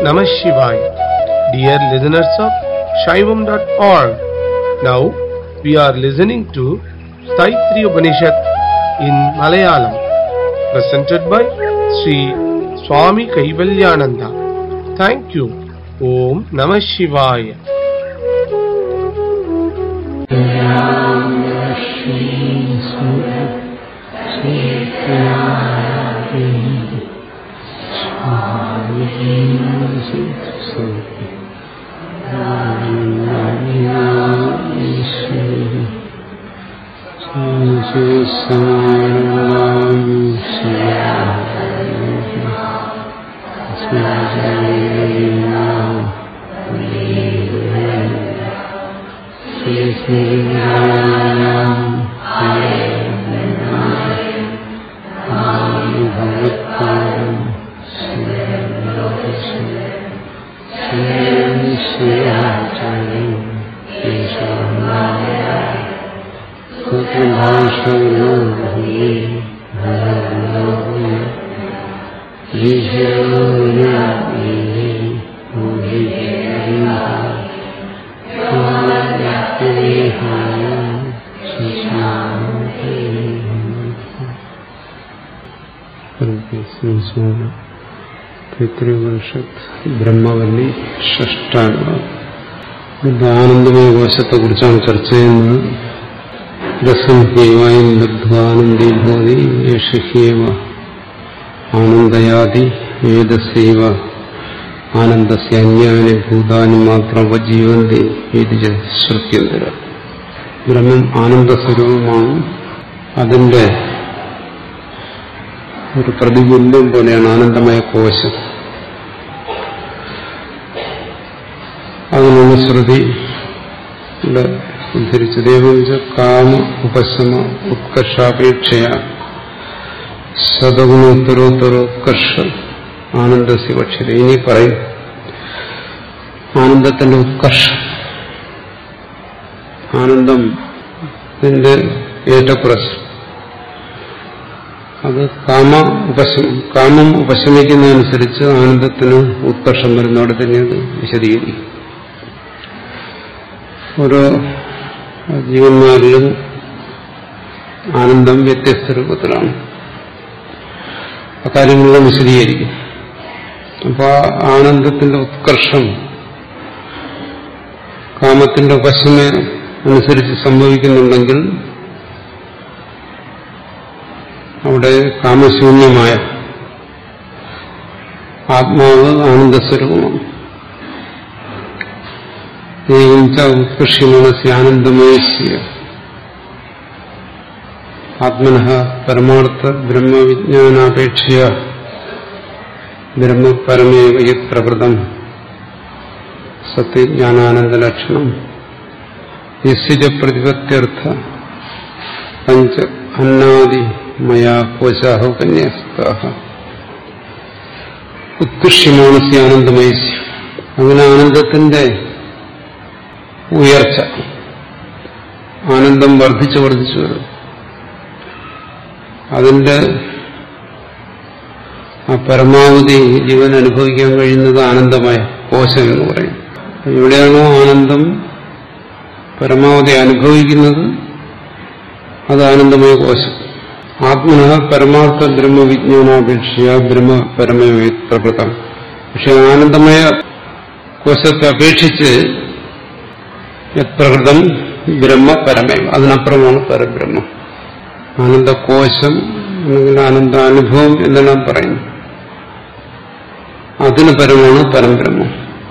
Namah Shivaya. Dear listeners of Shaivam.org, now we are listening to Taittiriya Upanishad in Malayalam, presented by Sri Swami Kaivalyananda. Thank you. Om Namah Shivaya. പിതൃപനിഷത്ത് ബ്രഹ്മവല്ലി ഷഷ്ടാംഗ ആനന്ദമയ കോശത്തെ കുറിച്ചാണ് ചർച്ച ചെയ്യുന്നത് രസം ഹേവായും ലബ്ധ്വാനന്ദീ ഭവതി യേഷഹ്യേവ ആനന്ദയാതി ഏതസൈവ ആനന്ദസ്യ അന്യാനി ഭൂതാനി മാത്രം ഉപജീവന്തി ഇത് ശ്രുത്യന്തര ബ്രഹ്മം ആനന്ദസ്വരൂപമാണ് അതിന്റെ ഒരു പ്രതിബിംബം പോലെയാണ് ആനന്ദമയ കോശം അതിനുള്ള ശ്രുതി ഇവിടെ ഉദ്ധരിച്ചത് ഏവഞ്ച കാമ ഉപശമ ഉത്കർഷാപേക്ഷയ ശതഗുണോത്തരോത്തരോത്കർഷ ആനന്ദസ്യ പക്ഷര ഇനി പറയും ആനന്ദത്തിന്റെ ഉത്കർഷം ആനന്ദത്തിന്റെ ഏറ്റക്കുറച്ച് അത് കാമ ഉപശമം കാമം ഉപശമിക്കുന്നതനുസരിച്ച് ആനന്ദത്തിന് ഉത്കർഷം വരുന്നവിടെ തന്നെ അത് വിശദീകരിക്കും ഓരോ ജീവന്മാരിലും ആനന്ദം വ്യത്യസ്ത രൂപത്തിലാണ് അക്കാര്യങ്ങളെല്ലാം വിശദീകരിക്കും അപ്പൊ ആ ആനന്ദത്തിന്റെ ഉത്കർഷം കാമത്തിന്റെ ഉപശമ അനുസരിച്ച് സംഭവിക്കുന്നുണ്ടെങ്കിൽ അവിടെ കാമശൂന്യമായ ആത്മാവ് ആനന്ദസ്വരൂപമാണ് ഉത്കൃഷ്യമനസ് ആനന്ദമയസ്യ ആത്മന പരമാർത്ഥ ബ്രഹ്മവിജ്ഞാനാപേക്ഷയ ബ്രഹ്മപരമേവ യത് പ്രകൃതം സത്യജ്ഞാനാനന്ദലക്ഷണം യസ്യ പ്രതിപത്യർത്ഥ പഞ്ച അന്നാദി മയാ കോശാഹ കന്യാസ്താഹ ഉത്കൃഷ്യമാണസ്യ ആനന്ദമയസ്യ അങ്ങനെ ആനന്ദത്തിന്റെ ഉയർച്ച ആനന്ദം വർദ്ധിച്ചു വർദ്ധിച്ചു വരും അതിന്റെ ആ പരമാവധി ജീവൻ അനുഭവിക്കാൻ കഴിയുന്നത് ആനന്ദമായ കോശം എന്ന് പറയും എവിടെയാണോ ആനന്ദം പരമാവധി അനുഭവിക്കുന്നത് അത് ആനന്ദമയ കോശം ആത്മന പരമാർത്ഥ ബ്രഹ്മവിജ്ഞാനാപേക്ഷയ ബ്രഹ്മ പരമയ പ്രകൃതം പക്ഷെ ആനന്ദമയ കോശത്തെ അപേക്ഷിച്ച് പ്രകൃതം ബ്രഹ്മ പരമയം അതിനപ്പുറമാണ് പരബ്രഹ്മം ആനന്ദകോശം അല്ലെങ്കിൽ ആനന്ദാനുഭവം എന്നെല്ലാം പറയുന്നു അതിന് പരമാണ് പരംബ്രഹ്മം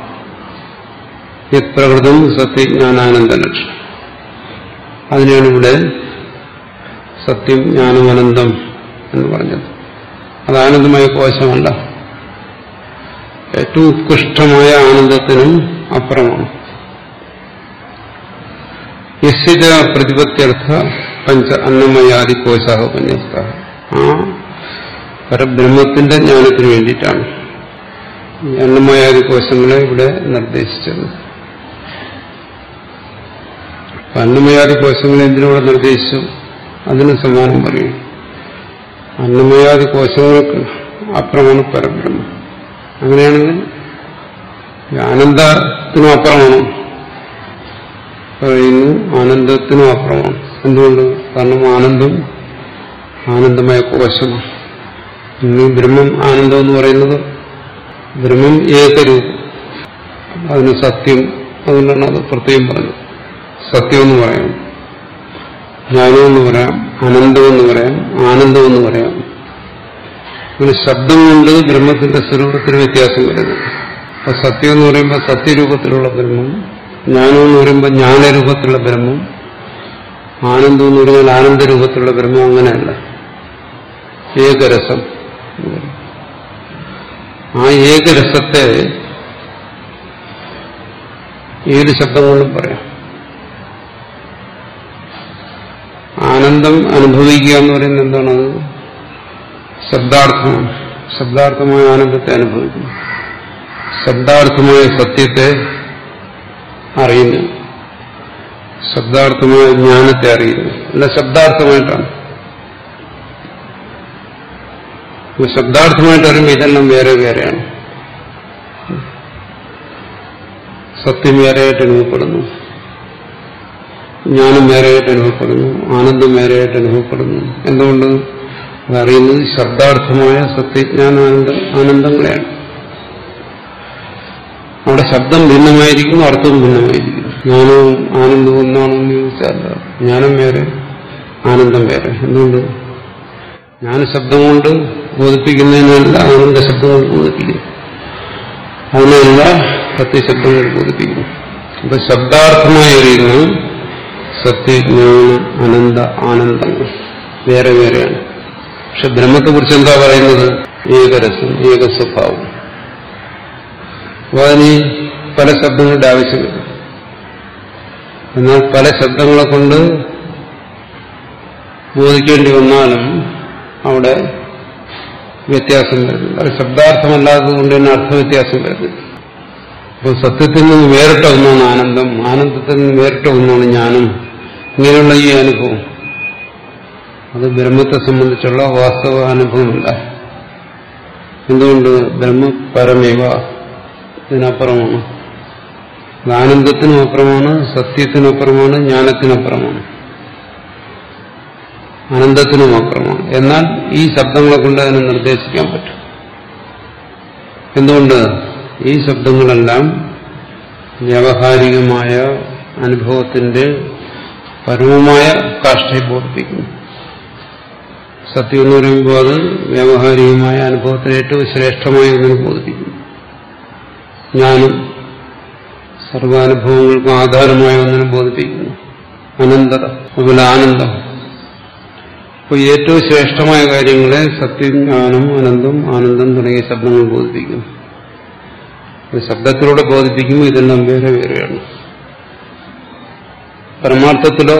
യത് പ്രകൃതം സത്യജ്ഞാനാനന്ദ ലക്ഷണം അതിനാണ് ഇവിടെ സത്യം ജ്ഞാനം അനന്തം എന്ന് പറഞ്ഞത് അത് ആനന്ദമായ കോശമല്ല ഏറ്റവും ഉത്കൃഷ്ടമായ ആനന്ദത്തിനും അപ്പുറമാണ് യസ്യജ പ്രതിപത്യർത്ഥ പഞ്ച അന്നമയാദി കോശാഹ പന്യസ്ത ആ പരബ്രഹ്മത്തിന്റെ ജ്ഞാനത്തിന് വേണ്ടിയിട്ടാണ് ഈ അന്നമയാദി കോശങ്ങളെ ഇവിടെ നിർദ്ദേശിച്ചത് അന്നമയാദി കോശങ്ങളെ എന്തിനൂടെ നിർദ്ദേശിച്ചു അതിന് സമാനം പറയും അന്നമയാദി കോശങ്ങൾക്ക് അപ്പുറമാണ് പരബ്രഹ്മം അങ്ങനെയാണെങ്കിൽ ആനന്ദത്തിനും അപ്പുറമാണ് പറയുന്നു ആനന്ദത്തിനും അപ്പുറമാണ് എന്തുകൊണ്ട് കാരണം ആനന്ദം ആനന്ദമായ കോശമാണ് ഇന്ന് ബ്രഹ്മം ആനന്ദം എന്ന് പറയുന്നത് ബ്രഹ്മം ഏകരൂപം അതിന് സത്യം അതുകൊണ്ടാണ് അത് പ്രത്യേകം പറഞ്ഞത് സത്യം എന്ന് പറയാം ജ്ഞാനം എന്ന് പറയാം അനന്തം എന്ന് പറയാം ആനന്ദം എന്ന് പറയാം അങ്ങനെ ശബ്ദം കൊണ്ട് ബ്രഹ്മത്തിന്റെ സ്വരൂപത്തിന് വ്യത്യാസം വരുന്നു അപ്പൊ സത്യം എന്ന് പറയുമ്പോൾ സത്യരൂപത്തിലുള്ള ബ്രഹ്മം ജ്ഞാനം എന്ന് പറയുമ്പോൾ ജ്ഞാനരൂപത്തിലുള്ള ബ്രഹ്മം ആനന്ദം എന്ന് പറഞ്ഞാൽ ആനന്ദരൂപത്തിലുള്ള ബ്രഹ്മം അങ്ങനെയല്ല ഏകരസം എന്ന് പറയും. ആ ഏകരസത്തെ ഏത് ശബ്ദം കൊണ്ടും പറയാം ആനന്ദം അനുഭവിക്കുക എന്ന് പറയുന്നത് എന്താണത് ശബ്ദാർത്ഥമാണ് ശബ്ദാർത്ഥമായ ആനന്ദത്തെ അനുഭവിക്കുന്നു ശബ്ദാർത്ഥമായ സത്യത്തെ അറിയുന്നു ശബ്ദാർത്ഥമായ ജ്ഞാനത്തെ അറിയുന്നു അല്ല ശബ്ദാർത്ഥമായിട്ടാണ് അപ്പൊ ശബ്ദാർത്ഥമായിട്ട് അറിയുമ്പോൾ ഇതെല്ലാം വേറെ വേറെയാണ് സത്യം വേറെയായിട്ട് അനുഭവപ്പെടുന്നു ജ്ഞാനം വേറെയായിട്ട് അനുഭവപ്പെടുന്നു ആനന്ദം വേറെയായിട്ട് അനുഭവപ്പെടുന്നു എന്തുകൊണ്ട് അതറിയുന്നത് ശബ്ദാർത്ഥമായ സത്യജ്ഞാനാനന്ദ ആനന്ദങ്ങളെയാണ് അവിടെ ശബ്ദം ഭിന്നമായിരിക്കുന്നു അർത്ഥവും ഭിന്നമായിരിക്കുന്നു ജ്ഞാനവും ആനന്ദവും ഒന്നാണെന്ന് ചോദിച്ചാൽ ജ്ഞാനം വേറെ ആനന്ദം വേറെ എന്തുകൊണ്ട് ജ്ഞാനശബ്ദം കൊണ്ട് ബോധിപ്പിക്കുന്നതിനല്ല ആനന്ദ ശബ്ദം കൊണ്ട് ബോധിപ്പിക്കുന്നു അതിനല്ല സത്യശബ്ദം കൊണ്ട് ബോധിപ്പിക്കുന്നു അപ്പൊ ശബ്ദാർത്ഥമായി അറിയുന്ന സത്യജ്ഞാന അനന്ത ആനന്ദങ്ങൾ വേറെ വേറെയാണ് പക്ഷെ ബ്രഹ്മത്തെക്കുറിച്ച് എന്താ പറയുന്നത് ഏകരസം ഏക സ്വഭാവം അപ്പൊ അതിന് പല ശബ്ദങ്ങളുടെ ആവശ്യമില്ല എന്നാൽ പല ശബ്ദങ്ങളെ കൊണ്ട് ബോധിക്കേണ്ടി വന്നാലും അവിടെ വ്യത്യാസം വരുന്നു അത് ശബ്ദാർത്ഥമല്ലാത്തത് കൊണ്ട് തന്നെ അർത്ഥവ്യത്യാസം വരുന്നു അപ്പോൾ സത്യത്തിൽ നിന്ന് വേറിട്ട ഒന്നാണ് ആനന്ദം ആനന്ദത്തിൽ നിന്ന് വേറിട്ട ഒന്നാണ് ജ്ഞാനം ഇങ്ങനെയുള്ള ഈ അനുഭവം അത് ബ്രഹ്മത്തെ സംബന്ധിച്ചുള്ള വാസ്തവ അനുഭവമല്ല എന്തുകൊണ്ട് ബ്രഹ്മ പരമേവ ഇതിനപ്പുറമാണ് അത് ആനന്ദത്തിനും അപ്പുറമാണ് സത്യത്തിനപ്പുറമാണ് ജ്ഞാനത്തിനപ്പുറമാണ് ആനന്ദത്തിനും അപ്പുറമാണ് എന്നാൽ ഈ ശബ്ദങ്ങളെ കൊണ്ട് അതിനെ നിർദ്ദേശിക്കാൻ പറ്റും എന്തുകൊണ്ട് ഈ ശബ്ദങ്ങളെല്ലാം വ്യാവഹാരികമായ അനുഭവത്തിന്റെ പരമമായ കാഷ്ടയെ ബോധിപ്പിക്കുന്നു സത്യം എന്ന് പറയുമ്പോൾ അത് വ്യാവഹാരികമായ അനുഭവത്തിന് ഏറ്റവും ശ്രേഷ്ഠമായ ഒന്നിനെ ബോധിപ്പിക്കുന്നു ജ്ഞാനം സർവാനുഭവങ്ങൾക്കും ആധാരമായ ഒന്നിനെ ബോധിപ്പിക്കുന്നു അനന്തത അതുപോലെ ആനന്ദം അപ്പോൾ ഏറ്റവും ശ്രേഷ്ഠമായ കാര്യങ്ങളെ സത്യം ജ്ഞാനം അനന്തം ആനന്ദം തുടങ്ങിയ ശബ്ദങ്ങൾ ബോധിപ്പിക്കുന്നു അത് ശബ്ദത്തിലൂടെ ബോധിപ്പിക്കുമ്പോൾ ഇതെല്ലാം വേറെ വേറെയാണ് പരമാർത്ഥത്തിലോ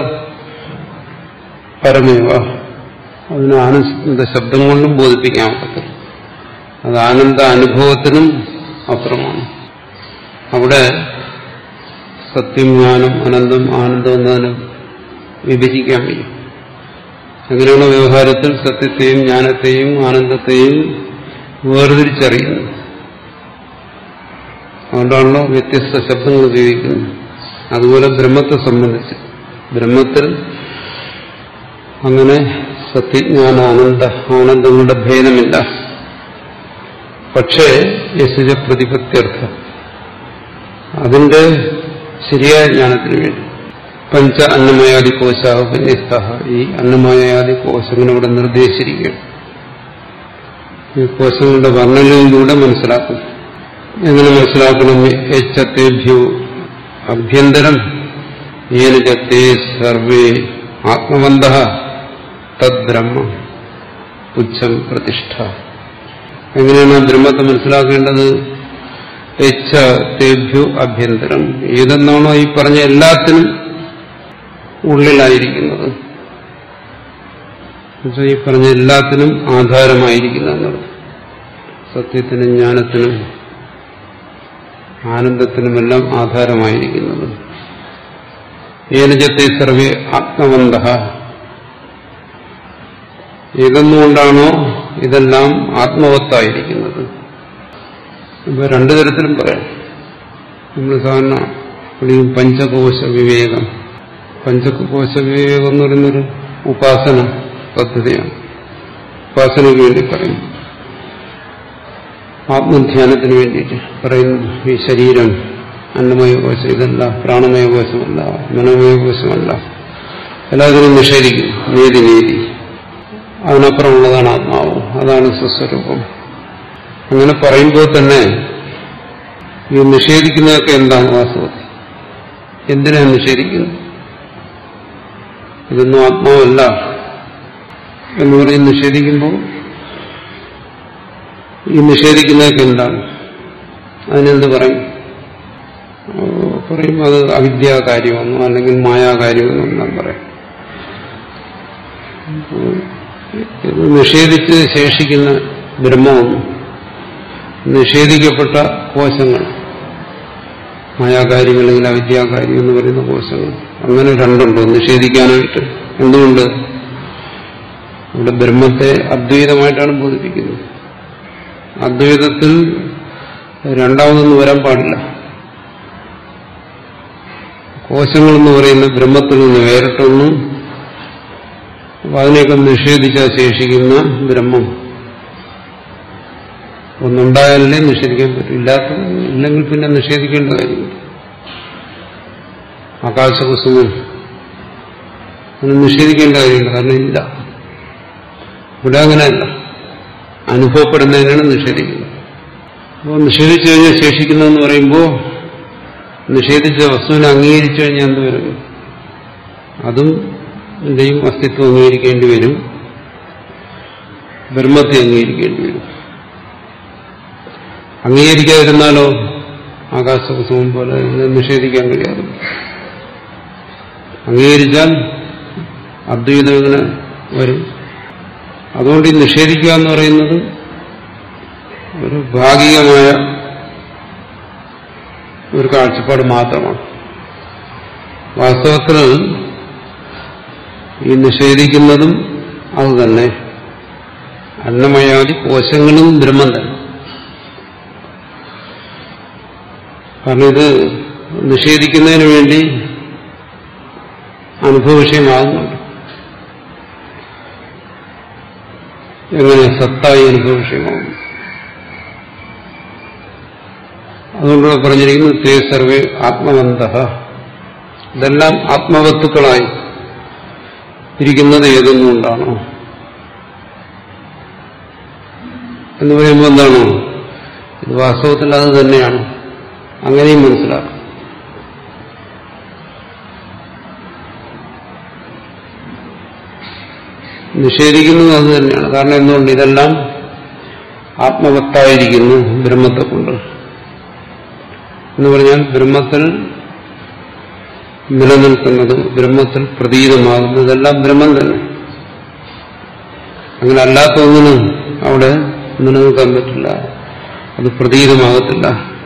പരമേവ അതിന് ആനന്ദ ശബ്ദം കൊണ്ടും ബോധിപ്പിക്കാൻ പറ്റില്ല അത് ആനന്ദ അനുഭവത്തിനും അപ്പുറമാണ് അവിടെ സത്യം ജ്ഞാനം അനന്തം ആനന്ദം എന്നതിന് വിഭജിക്കാൻ വയ്യ അങ്ങനെയുള്ള വ്യവഹാരത്തിൽ സത്യത്തെയും ജ്ഞാനത്തെയും ആനന്ദത്തെയും വേർതിരിച്ചറിയുന്നു അതുകൊണ്ടാണല്ലോ വ്യത്യസ്ത ശബ്ദങ്ങൾ ഉപയോഗിക്കുന്നത് അതുപോലെ ബ്രഹ്മത്തെ സംബന്ധിച്ച് ബ്രഹ്മത്തിൽ അങ്ങനെ സത്യജ്ഞാന ആനന്ദ ആനന്ദങ്ങളുടെ ഭേദമില്ല പക്ഷേ യശുജ പ്രതിപത്യർത്ഥം അതിന്റെ ശരിയായ ജ്ഞാനത്തിന് വേണ്ടി പഞ്ച അന്നമയാദി കോശാപന്യസ്ത ഈ അന്നമയാദി കോശങ്ങൾ ഇവിടെ നിർദ്ദേശിച്ചിരിക്കുകയാണ് ഈ കോശങ്ങളുടെ വർണ്ണനയിലൂടെ മനസ്സിലാക്കും എങ്ങനെ മനസ്സിലാക്കണം എച്ചത്തേഭ്യോ അഭ്യന്തരം ഏന ചത്തേ സർവേ ആത്മവന്ത തദ്ബ്രഹ്മ പുച്ഛം പ്രതിഷ്ഠ എങ്ങനെയാണ് ആ ബ്രഹ്മത്തെ മനസ്സിലാക്കേണ്ടത് എച്ച തേഭ്യോ അഭ്യന്തരം ഏതെന്നാണോ ഈ പറഞ്ഞ എല്ലാത്തിനും ഉള്ളിലായിരിക്കുന്നത് എന്നുവെച്ചാൽ ഈ പറഞ്ഞ എല്ലാത്തിനും ആധാരമായിരിക്കുന്ന എന്നുള്ളത് സത്യത്തിനും ജ്ഞാനത്തിനും ആനന്ദത്തിനുമെല്ലാം ആധാരമായിരിക്കുന്നത് ഏനജത്തെ സർവേ ആത്മവന്ത ഏതെന്നുകൊണ്ടാണോ ഇതെല്ലാം ആത്മവത്തായിരിക്കുന്നത് ഇപ്പൊ രണ്ടു തരത്തിലും പറയാം നമ്മൾ സാധാരണ വിളിക്കും പഞ്ചകോശ വിവേകം പഞ്ചകോശ വിവേകം എന്ന് പറയുന്നൊരു ഉപാസന പദ്ധതിയാണ് ഉപാസനയ്ക്ക് വേണ്ടി പറയുന്നു ആത്മധ്യാനത്തിന് വേണ്ടിയിട്ട് പറയുന്നു ഈ ശരീരം അന്നമയ കോശം ഇതല്ല പ്രാണമയ കോശമല്ല മനോമയ കോശമല്ല എല്ലാത്തിനും നിഷേധിക്കും നീതി നീതി അതിനപ്പുറമുള്ളതാണ് ആത്മാവ് അതാണ് സ്വസ്വരൂപം അങ്ങനെ പറയുമ്പോൾ തന്നെ ഈ നിഷേധിക്കുന്നതൊക്കെ എന്താണ് വാസ്തവത്തിൽ എന്തിനാണ് നിഷേധിക്കുന്നത് ഇതൊന്നും ആത്മാവല്ല എന്ന് പറഞ്ഞ് നിഷേധിക്കുമ്പോൾ ഈ നിഷേധിക്കുന്നതൊക്കെ എന്താണ് അതിനെന്ത് പറയും പറയും അത് അവിദ്യാകാര്യമെന്നോ അല്ലെങ്കിൽ മായാകാര്യമെന്നോ എല്ലാം പറയും ഇത് നിഷേധിച്ച് ശേഷിക്കുന്ന ബ്രഹ്മമൊന്നും നിഷേധിക്കപ്പെട്ട കോശങ്ങൾ മായാകാര്യം അല്ലെങ്കിൽ അവിദ്യാകാര്യം എന്ന് പറയുന്ന കോശങ്ങൾ അങ്ങനെ രണ്ടുണ്ടോ നിഷേധിക്കാനായിട്ട് എന്തുകൊണ്ട് ഇവിടെ ബ്രഹ്മത്തെ അദ്വൈതമായിട്ടാണ് ബോധിപ്പിക്കുന്നത് അദ്വൈതത്തിൽ രണ്ടാമതൊന്നും വരാൻ പാടില്ല കോശങ്ങളെന്ന് പറയുന്ന ബ്രഹ്മത്തിൽ നിന്ന് വേറിട്ടൊന്നും അപ്പൊ അതിനെയൊക്കെ നിഷേധിച്ചാൽ ശേഷിക്കുന്ന ബ്രഹ്മം ഒന്നുണ്ടായാലേ നിഷേധിക്കാൻ പറ്റും ഇല്ലാത്ത ഇല്ലെങ്കിൽ പിന്നെ നിഷേധിക്കേണ്ട കാര്യമില്ല ആകാശകുസുമം അത് നിഷേധിക്കേണ്ട കാര്യമില്ല കാരണം ഇല്ല ഇവിടെ അങ്ങനെയല്ല അനുഭവപ്പെടുന്നതിനാണ് നിഷേധിക്കുന്നത് അപ്പോൾ നിഷേധിച്ചു കഴിഞ്ഞാൽ ശേഷിക്കുന്നതെന്ന് പറയുമ്പോൾ നിഷേധിച്ച വസ്തുവിനെ അംഗീകരിച്ചു കഴിഞ്ഞാൽ എന്ത് വരും അതും എന്റെയും അസ്തിത്വം അംഗീകരിക്കേണ്ടി വരും ബ്രഹ്മത്തെ അംഗീകരിക്കേണ്ടി വരും അംഗീകരിക്കാതിരുന്നാലോ ആകാശകുസുമം പോലെ ഇതിനെ നിഷേധിക്കാൻ കഴിയാതെ അംഗീകരിച്ചാൽ അദ്വൈതം ഇങ്ങനെ വരും അതുകൊണ്ട് ഈ നിഷേധിക്കുക എന്ന് പറയുന്നത് ഒരു ഭാഗികമായ ഒരു കാഴ്ചപ്പാട് മാത്രമാണ് വാസ്തവത്തിൽ ഈ നിഷേധിക്കുന്നതും അത് തന്നെ അന്നമയാദി കോശങ്ങളും ബ്രഹ്മം തന്നെ കാരണം ഇത് നിഷേധിക്കുന്നതിന് വേണ്ടി അനുഭവ വിഷയമാകുന്നുണ്ട് എങ്ങനെ സത്തായി അനുഭവ വിഷയമാകുന്നു അതുകൊണ്ട് പറഞ്ഞിരിക്കുന്നു തേ സർവേ ആത്മവന്ത ഇതെല്ലാം ആത്മവസ്തുക്കളായി ഇരിക്കുന്നത് ഏതൊന്നുകൊണ്ടാണോ എന്ന് പറയുമ്പോൾ എന്താണ് ഇത് വാസ്തവത്തിൽ അത് തന്നെയാണ് അങ്ങനെയും മനസ്സിലാക്കും നിഷേധിക്കുന്നത് അത് തന്നെയാണ് കാരണം എന്തുകൊണ്ട് ഇതെല്ലാം ആത്മവത്തായിരിക്കുന്നു ബ്രഹ്മത്തെ കൊണ്ട് എന്ന് പറഞ്ഞാൽ ബ്രഹ്മത്തിൽ നിലനിൽക്കുന്നത് ബ്രഹ്മത്തിൽ പ്രതീതമാകുന്നത് ഇതെല്ലാം ബ്രഹ്മം തന്നെ അങ്ങനെ അല്ലാത്ത ഒന്നിനും അവിടെ നിലനിൽക്കാൻ പറ്റില്ല അത് പ്രതീതമാകത്തില്ല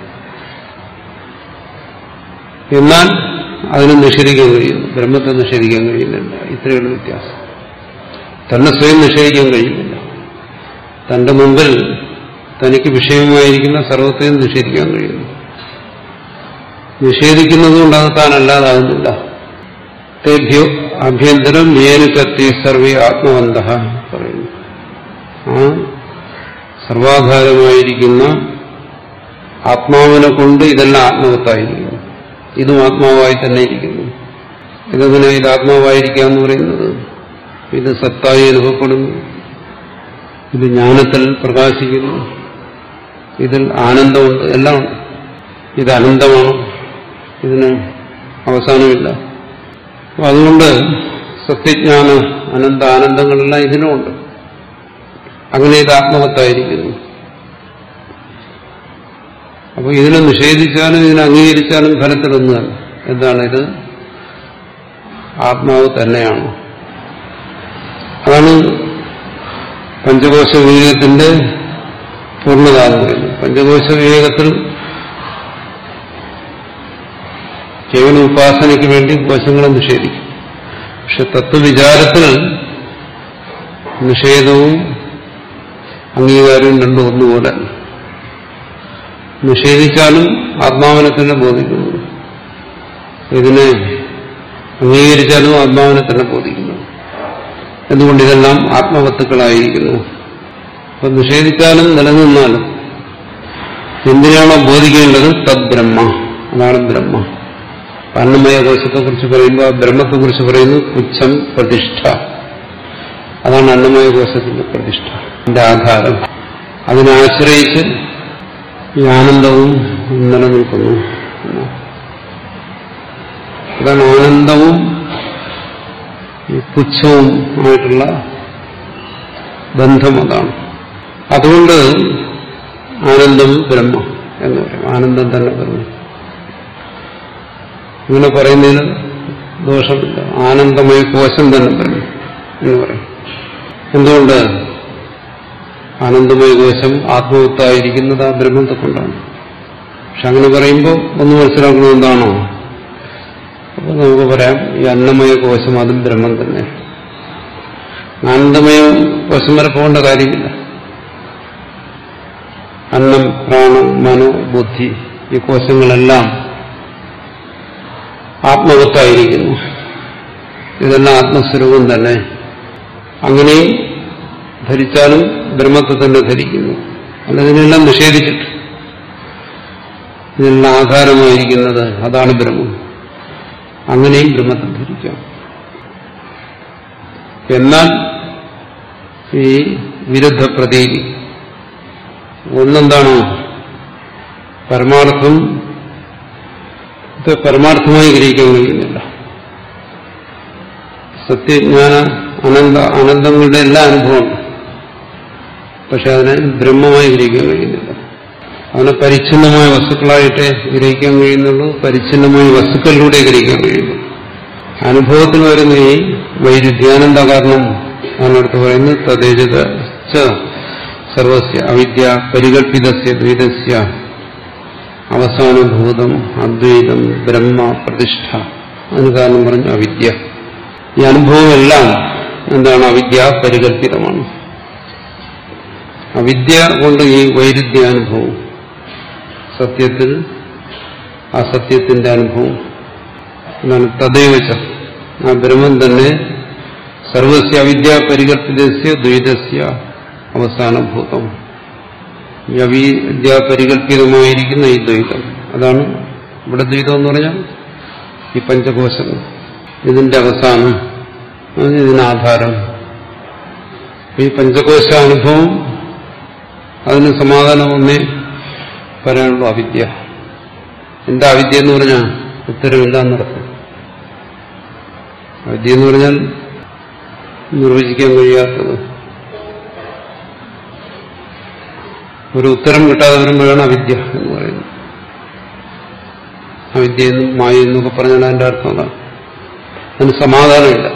എന്നാൽ അതിനെ നിഷേധിക്കാൻ കഴിയുന്നു ബ്രഹ്മത്തെ നിഷേധിക്കാൻ കഴിയുന്നില്ല ഇത്രയുള്ള വ്യത്യാസം തന്നെ സ്വയം നിഷേധിക്കാൻ കഴിയുന്നില്ല തന്റെ മുമ്പിൽ തനിക്ക് വിഷയമായിരിക്കുന്ന സർവത്തെയും നിഷേധിക്കാൻ കഴിയുന്നു നിഷേധിക്കുന്നതുകൊണ്ട് അത് താൻ അല്ലാതാകുന്നില്ല തേഭ്യോ അഭ്യന്തരം ഏനുകത്തി സർവേ ആത്മവന്ത പറയുന്നു ആ സർവാധാരമായിരിക്കുന്ന ആത്മാവിനെ കൊണ്ട് ഇതെല്ലാം ആത്മവത്തായിരിക്കുന്നു ഇതും ആത്മാവായി തന്നെ ഇരിക്കുന്നു ഇതെങ്ങനെ ഇത് ആത്മാവായിരിക്കുക എന്ന് പറയുന്നത് ഇത് സത്തായി അനുഭവപ്പെടുന്നു ഇത് ജ്ഞാനത്തിൽ പ്രകാശിക്കുന്നു ഇതിൽ ആനന്ദമുണ്ട് എല്ലാം ഉണ്ട് ഇത് അനന്തമാണ് ഇതിന് അവസാനമില്ല അപ്പൊ അതുകൊണ്ട് സത്യജ്ഞാന അനന്ത ആനന്ദങ്ങളെല്ലാം ഇതിനുമുണ്ട് അങ്ങനെ ഇത് ആത്മവത്തായിരിക്കുന്നു അപ്പോൾ ഇതിനെ നിഷേധിച്ചാലും ഇതിനെ അംഗീകരിച്ചാലും ഫലത്തിലൊന്നുമല്ല എന്താണ് ഇത് ആത്മാവ് തന്നെയാണ് അതാണ് പഞ്ചകോശ വിവേകത്തിന്റെ പൂർണ്ണത എന്ന് പറയുന്നത് പഞ്ചകോശ വിവേകത്തിൽ കേവല ഉപാസനയ്ക്ക് വേണ്ടി കോശങ്ങളെ നിഷേധിക്കും പക്ഷെ തത്വവിചാരത്തിൽ നിഷേധവും അംഗീകാരവും രണ്ടും ഒന്നുപോലെ നിഷേധിച്ചാലും ആത്മാവിനെ തന്നെ ബോധിക്കുന്നു ഇതിനെ അംഗീകരിച്ചാലും ആത്മാവിനെ തന്നെ ബോധിക്കുന്നു എന്തുകൊണ്ട് ഇതെല്ലാം ആത്മവത്തുക്കളായിരിക്കുന്നു അപ്പൊ നിഷേധിച്ചാലും നിലനിന്നാലും എന്തിനാണോ ബോധിക്കേണ്ടത് തദ് ബ്രഹ്മ അതാണ് ബ്രഹ്മ അന്നമയ കോശത്തെ കുറിച്ച് പറയുമ്പോൾ ആ ബ്രഹ്മത്തെ കുറിച്ച് പറയുന്നു പുച്ഛം പ്രതിഷ്ഠ അതാണ് അന്നമയ കോശത്തിന്റെ പ്രതിഷ്ഠ അതിന്റെ ആധാരം അതിനെ ആശ്രയിച്ച് ഈ ആനന്ദവും നിലനിൽക്കുന്നു അതാണ് ആനന്ദവും ഈ പുച്ഛവും ആയിട്ടുള്ള ബന്ധം അതാണ് അതുകൊണ്ട് ആനന്ദം ബ്രഹ്മ എന്ന് പറയും ആനന്ദം തന്നെ ബ്രഹ്മ ഇങ്ങനെ പറയുന്നതിന് ദോഷമില്ല ആനന്ദമയ കോശം തന്നെ ബ്രഹ്മ എന്ന് പറയും എന്തുകൊണ്ട് ആനന്ദമയ കോശം ആത്മവത്തായിരിക്കുന്നത് ആ ബ്രഹ്മത്തെ കൊണ്ടാണ് പക്ഷെ അങ്ങനെ പറയുമ്പോൾ ഒന്ന് മനസ്സിലാക്കുന്നത് എന്താണോ അപ്പൊ നമുക്ക് പറയാം ഈ അന്നമയ കോശം അതും ബ്രഹ്മം തന്നെ ആനന്ദമയ കോശം വരെ പോകേണ്ട കാര്യമില്ല അന്നം പ്രാണം മനോ ബുദ്ധി ഈ കോശങ്ങളെല്ലാം ആത്മവത്തായിരിക്കുന്നു ഇതെല്ലാം ആത്മസ്വരൂപം തന്നെ അങ്ങനെയും ധരിച്ചാലും ബ്രഹ്മത്തെ തന്നെ ധരിക്കുന്നു അല്ല ഇതിനെല്ലാം നിഷേധിച്ചിട്ട് ഇതിനെല്ലാം ആധാരമായിരിക്കുന്നത് അതാണ് ബ്രഹ്മം അങ്ങനെയും ബ്രഹ്മത്തെ ധരിക്കാം എന്നാൽ ഈ വിരുദ്ധ പ്രതീതി ഒന്നെന്താണ് പരമാർത്ഥം ഇത് പരമാർത്ഥമായി ഗ്രഹിക്കാൻ കഴിയുന്നില്ല സത്യജ്ഞാന അനന്ത അനന്തങ്ങളുടെ എല്ലാ അനുഭവമുണ്ട് പക്ഷെ അതിനെ ബ്രഹ്മമായി ഗ്രഹിക്കാൻ കഴിയുന്നില്ല അതിനെ പരിച്ഛിന്നമായ വസ്തുക്കളായിട്ടേ ഗ്രഹിക്കാൻ കഴിയുന്നുള്ളൂ പരിച്ഛിന്നമായ വസ്തുക്കളിലൂടെ ഗ്രഹിക്കാൻ കഴിയുന്നു അനുഭവത്തിൽ വരുന്ന ഈ വൈരുദ്ധ്യാനന്ദ കാരണം അതിനടുത്ത് പറയുന്നത് തദ്ദേജത സർവസ്യ അവിദ്യ പരികൽപ്പിതസ്യ ദ്വൈതസ്യ അവസാനഭൂതം അദ്വൈതം ബ്രഹ്മ പ്രതിഷ്ഠ അതിന് കാരണം പറഞ്ഞു അവിദ്യ ഈ അനുഭവമെല്ലാം എന്താണ് അവിദ്യ പരികൽപ്പിതമാണ് അവിദ്യ കൊണ്ട് ഈ വൈരുദ്ധ്യാനുഭവം സത്യത്തിൽ അസത്യത്തിന്റെ അനുഭവം എന്താണ് തദൈവച്ച ആ ബ്രഹ്മം തന്നെ സർവസ്യ അവിദ്യ പരികൽപ്പിതസ്യ ദ്വൈതസ്യ അവസാനഭൂതം ഈ അവിദ്യ പരികൽപ്പിതമായിരിക്കുന്ന ഈ ദ്വൈതം അതാണ് ഇവിടെ ദ്വൈതം എന്ന് പറഞ്ഞാൽ ഈ പഞ്ചകോശം ഇതിന്റെ അവസാനം അതിന് ഇതിനാധാരം ഈ പഞ്ചകോശ അനുഭവം അതിന് സമാധാനം ഒന്നേ പറയാനുള്ളൂ അവിദ്യ എന്താ അവിദ്യ എന്ന് പറഞ്ഞാൽ ഉത്തരവില്ല എന്നർത്ഥം അവിദ്യ എന്ന് പറഞ്ഞാൽ നിർവചിക്കാൻ കഴിയാത്തത് ഒരു ഉത്തരം കിട്ടാതെ വരുമ്പോഴാണ് അവിദ്യ എന്ന് പറയുന്നത് അവിദ്യ എന്നും മായ എന്നൊക്കെ പറഞ്ഞാൽ അതിന്റെ അർത്ഥം അതാണ് അതിന് സമാധാനമില്ല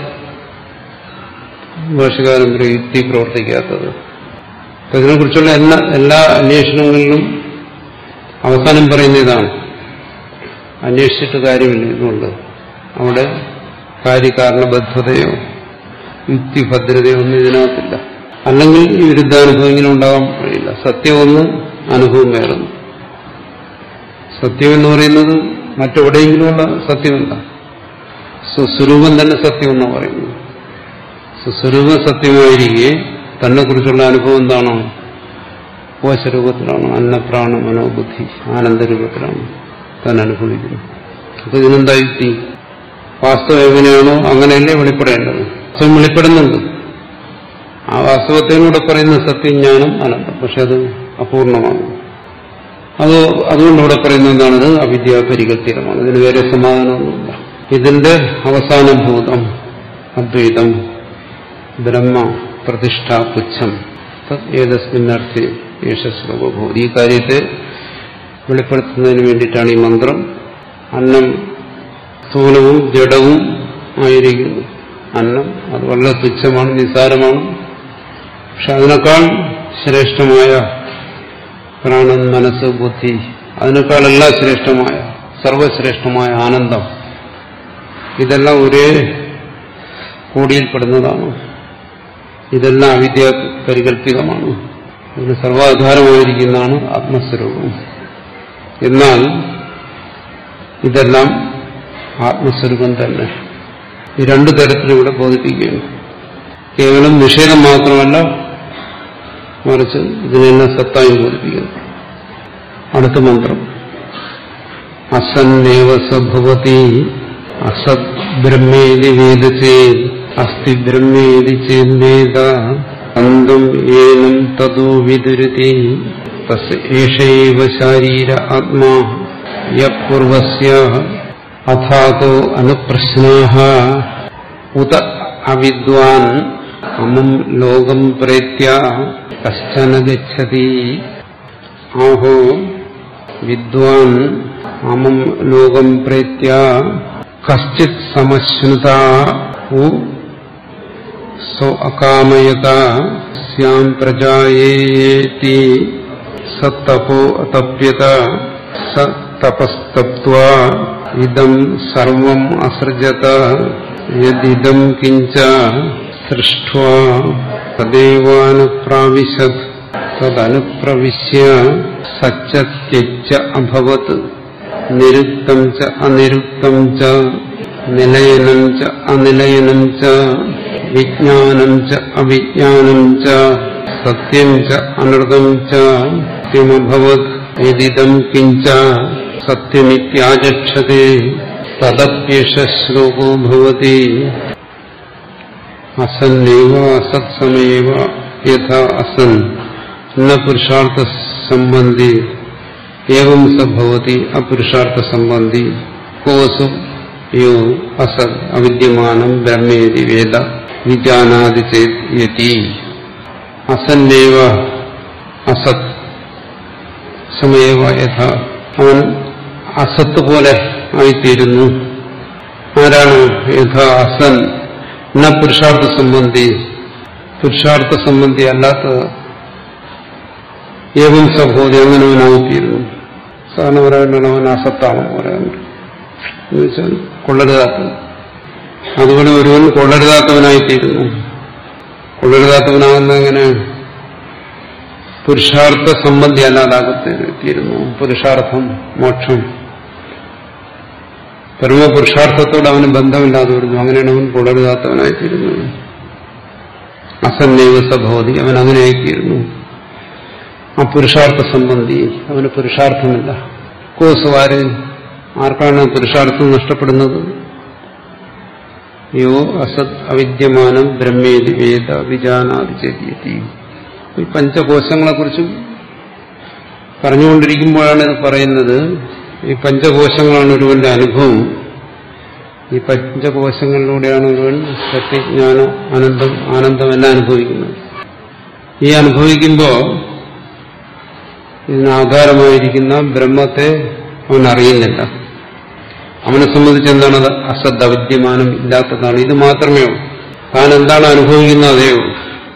ഭാഷകാരൻ ഒരു യുക്തി പ്രവർത്തിക്കാത്തത് അപ്പൊ ഇതിനെക്കുറിച്ചുള്ള എല്ലാ എല്ലാ അന്വേഷണങ്ങളിലും അവസാനം പറയുന്ന ഇതാണ് അന്വേഷിച്ചിട്ട് കാര്യമില്ല ഇതുകൊണ്ട് അവിടെ കാര്യകാരണബദ്ധതയോ യുക്തിഭദ്രതയോ ഒന്നും ഇതിനകത്തില്ല അല്ലെങ്കിൽ ഈ വിരുദ്ധാനുഭവം ഇങ്ങനെ ഉണ്ടാകാൻ കഴിയില്ല സത്യം ഒന്ന് അനുഭവം വേറൊന്ന് സത്യം എന്ന് പറയുന്നത് മറ്റെവിടെയെങ്കിലുമുള്ള സത്യമല്ല സ്വസ്വരൂപം തന്നെ സത്യമെന്നാണ് പറയുന്നത് സ്വസ്വരൂപം സത്യമായിരിക്കെ തന്നെ കുറിച്ചുള്ള അനുഭവം എന്താണോ കോശരൂപത്തിലാണ് അന്നപ്രാണ മനോബുദ്ധി ആനന്ദരൂപത്തിലാണ് താൻ അനുഭവിക്കുന്നത് അപ്പൊ ഇതിനെന്താ യുക്തി വാസ്തവം എങ്ങനെയാണോ അങ്ങനെയല്ലേ വെളിപ്പെടേണ്ടത് വാസ്തവം വെളിപ്പെടുന്നുണ്ട് ആ വാസ്തവത്തിനൂടെ പറയുന്ന സത്യജ്ഞാനം അനന്തം പക്ഷെ അത് അപൂർണമാണ് അത് അതുകൊണ്ട് ഇവിടെ പറയുന്നത് എന്താണത് അവിദ്യ പരികല്പിതമാണ് ഇതിന് വേറെ സമാധാനമൊന്നുമില്ല ഇതിന്റെ അവസാനഭൂതം അദ്വൈതം ബ്രഹ്മ പ്രതിഷ്ഠ പുച്ഛം ഏതസ്മിന്നർത്ഥി യേശശ്ലോകഭൂതി ഈ കാര്യത്തെ വെളിപ്പെടുത്തുന്നതിന് വേണ്ടിയിട്ടാണ് ഈ മന്ത്രം അന്നം സ്ഥൂലവും ജഡവും ആയിരിക്കുന്നു അന്നം അത് വളരെ തുച്ഛമാണ് നിസ്സാരമാണ് പക്ഷെ അതിനേക്കാൾ ശ്രേഷ്ഠമായ പ്രാണൻ മനസ്സ് ബുദ്ധി അതിനേക്കാളെല്ലാം ശ്രേഷ്ഠമായ സർവശ്രേഷ്ഠമായ ആനന്ദം ഇതെല്ലാം ഒരേ കോടിയിൽപ്പെടുന്നതാണ് ഇതെല്ലാം അവിദ്യ പരികല്പിതമാണ് ഇതിന് സർവാധാരമായിരിക്കുന്നതാണ് ആത്മസ്വരൂപം എന്നാൽ ഇതെല്ലാം ആത്മസ്വരൂപം തന്നെ ഈ രണ്ടു തരത്തിലൂടെ ബോധിപ്പിക്കുകയാണ് കേവലം നിഷേധം മാത്രമല്ല മറിച്ച് ഇതിനെല്ലാം സത്തായി ബോധിപ്പിക്കുന്നു അടുത്ത മന്ത്രം അസന്നേവ സഭവതി അസത് ബ്രഹ്മേതി വേദ ചേത് അസ്തി ബ്രഹ്മേതി ചേദ്വേദ അന്തം ഏനം തതോ വിദുരതി തസ് ഏഷൈവ ശാരീര ആത്മാ യപൂർവസ്യ അഥാതോ അനുപ്രശ്നാഹ ഉത അവിദ്വാൻ അമം ലോകം പ്രേത്യ കശ്ചന ഗച്ഛതി ആഹോ വിദ്വാൻ അമം ലോകം പ്രേത്യ കശ്ചിത് സമശ്നുത സോ അകാമയത സ്യാം പ്രജായേതി സത്തപോ അതപ്യത സ തപസ്തപ്വാ ഇദം സർവം അസൃജത യദിദം കിഞ്ച സൃഷ്ട്വാ തദേവാനുപ്രാവിശത് തദനുപ്രവിശ്യ സത്യജ്യ അഭവത് നിരുക്തം ച അനിരുക്തം ച നിലയനം ച അനിലയനം ച വിജ്ഞാനം ച അവിജ്ഞാനം ച സത്യം ച അനൃതം ച സത്യമഭവത് യദിദം കിഞ്ച സത്യമിത്യാചക്ഷത്തെ തദപ്യേഷ ശ്ലോകോ ഭവതി അസന്നേവ അസത്സമയേവ യഥാ അസൻ ന പുരുഷാർത്ഥ സംബന്ധി ഏവം സഭവതി അപുരുഷാർത്ഥ സംബന്ധി കോസു യോ അസത് അവിദ്യമാനം ബ്രഹ്മേതി വേദ വിജാനാതി ചേതി അസന്നേവ അസത് സമയവ യഥ അവൻ അസത്ത് പോലെ ആയിത്തീരുന്നു ആരാണ് യഥാ അസൻ ന പുരുഷാർത്ഥ സംബന്ധി പുരുഷാർത്ഥ സംബന്ധി അല്ലാത്തത് ഏവം സംഭവതി അങ്ങനെ അവനായിത്തീരുന്നു സാധാരണ പറയാനാണ് അവൻ അസത്താണെന്ന് പറയാനുണ്ട് എന്ന് വെച്ചാൽ കൊള്ളരുതാത്തത് അതുപോലെ ഒരുവൻ കൊള്ളരുതാത്തവനായിത്തീരുന്നു കൊള്ളരുതാത്തവനാകുന്ന എങ്ങനെ പുരുഷാർത്ഥ സംബന്ധി അല്ലാതാകത്തീരുന്നു പുരുഷാർത്ഥം മോക്ഷം പരമപുരുഷാർത്ഥത്തോട് അവന് ബന്ധമില്ലാതെ വരുന്നു അങ്ങനെയാണ് അവൻ കൊള്ളരുതാത്തവനായിത്തീരുന്നു അസന്നൈവ സഭവതി അവൻ അങ്ങനെ ആയിത്തീരുന്നു ആ പുരുഷാർത്ഥ സംബന്ധി അവന് പുരുഷാർത്ഥമില്ല കോസുവാര് ആർക്കാണ് പുരുഷാർത്ഥം നഷ്ടപ്പെടുന്നത് യോ അസത് അവിദ്യമാനം ബ്രഹ്മേതി വേദ വിജാനാതി ചെത്തി ഈ പഞ്ചകോശങ്ങളെക്കുറിച്ചും പറഞ്ഞുകൊണ്ടിരിക്കുമ്പോഴാണ് ഇത് പറയുന്നത് ഈ പഞ്ചകോശങ്ങളാണ് ഒരുവന്റെ അനുഭവം ഈ പഞ്ചകോശങ്ങളിലൂടെയാണ് ഒരുവൻ സത്യജ്ഞാന ആനന്ദം ആനന്ദം എല്ലാം അനുഭവിക്കുന്നത് ഈ അനുഭവിക്കുമ്പോൾ ഇതിനാധാരമായിരിക്കുന്ന ബ്രഹ്മത്തെ അവൻ അറിയുന്നില്ല അവനെ സംബന്ധിച്ച് എന്താണത് അസദ് അവിദ്യമാനം ഇല്ലാത്തതാണ് ഇത് മാത്രമേ ഉള്ളൂ താൻ എന്താണ് അനുഭവിക്കുന്നത് അതേ ഉള്ളൂ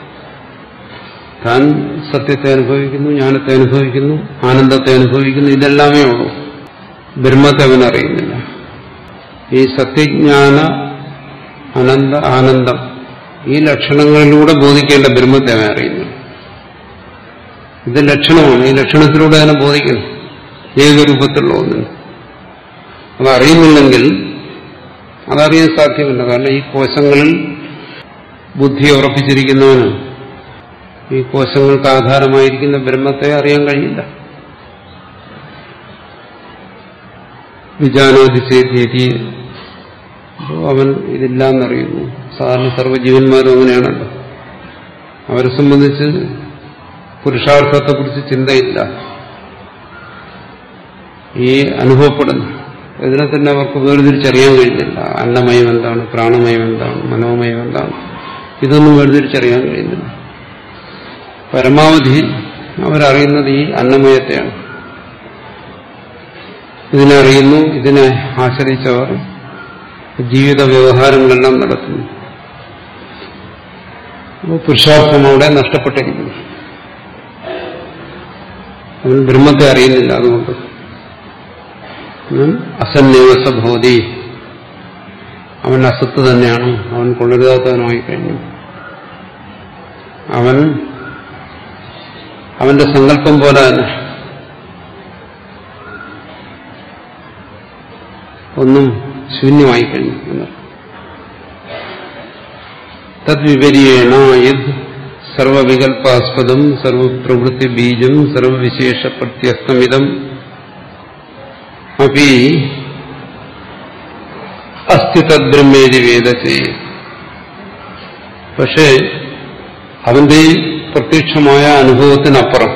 താൻ സത്യത്തെ അനുഭവിക്കുന്നു ജ്ഞാനത്തെ അനുഭവിക്കുന്നു ആനന്ദത്തെ അനുഭവിക്കുന്നു ഇതെല്ലാമേ ഉള്ളൂ ബ്രഹ്മത്തെ അവൻ അറിയുന്നില്ല ഈ സത്യജ്ഞാന അനന്ത ആനന്ദം ഈ ലക്ഷണങ്ങളിലൂടെ ബോധിക്കേണ്ട ബ്രഹ്മത്തെ അവൻ അറിയുന്നു ഇത് ലക്ഷണമാണ് ഈ ലക്ഷണത്തിലൂടെ അതിനെ ബോധിക്കുന്നു ഏകരൂപത്തിലുള്ള ഒന്നിന് അത് അറിയുന്നില്ലെങ്കിൽ അതറിയാൻ സാധ്യമല്ല കാരണം ഈ കോശങ്ങളിൽ ബുദ്ധി ഉറപ്പിച്ചിരിക്കുന്നവന് ഈ കോശങ്ങൾക്ക് ആധാരമായിരിക്കുന്ന ബ്രഹ്മത്തെ അറിയാൻ കഴിയില്ല വിജാനാതിശേരി അവൻ ഇതില്ലാന്നറിയുന്നു സാധാരണ സർവ്വജീവന്മാരും അങ്ങനെയാണല്ലോ അവരെ സംബന്ധിച്ച് പുരുഷാർത്ഥത്തെക്കുറിച്ച് ചിന്തയില്ല ഈ അനുഭവപ്പെടുന്നു ഇതിനെ തന്നെ അവർക്ക് വേർതിരിച്ചറിയാൻ കഴിയുന്നില്ല അന്നമയം എന്താണ് പ്രാണമയം എന്താണ് മനോമയം എന്താണ് ഇതൊന്നും വേർതിരിച്ചറിയാൻ കഴിയുന്നില്ല പരമാവധി അവരറിയുന്നത് ഈ അന്നമയത്തെയാണ് ഇതിനെ അറിയുന്നു ഇതിനെ ആശ്രയിച്ചവർ ജീവിത വ്യവഹാരങ്ങളെല്ലാം നടത്തുന്നു അപ്പോൾ പുരുഷാർത്ഥം അവിടെ നഷ്ടപ്പെട്ടിരിക്കുന്നു അവൻ ബ്രഹ്മത്തെ അറിയുന്നില്ല അതുകൊണ്ട് അസന്നേവസബോധി അവൻ അസത്ത് തന്നെയാണ് അവൻ കൊള്ളരുതാത്തവനുമായി കഴിഞ്ഞു അവൻ അവന്റെ സങ്കല്പം പോലെ തന്നെ ഒന്നും ശൂന്യമായി കഴിഞ്ഞു എന്നർത്ഥം തദ്വിപരീണ യത് സർവവികൽപാസ്പദം സർവപ്രവൃത്തി ബീജം സർവവിശേഷ പ്രത്യസ്തമിതം അപ്പി അസ്ഥി തദ്ബ്രഹ്മേതി വേദത്തെ പക്ഷേ അവന്റെ ഈ പ്രത്യക്ഷമായ അനുഭവത്തിനപ്പുറം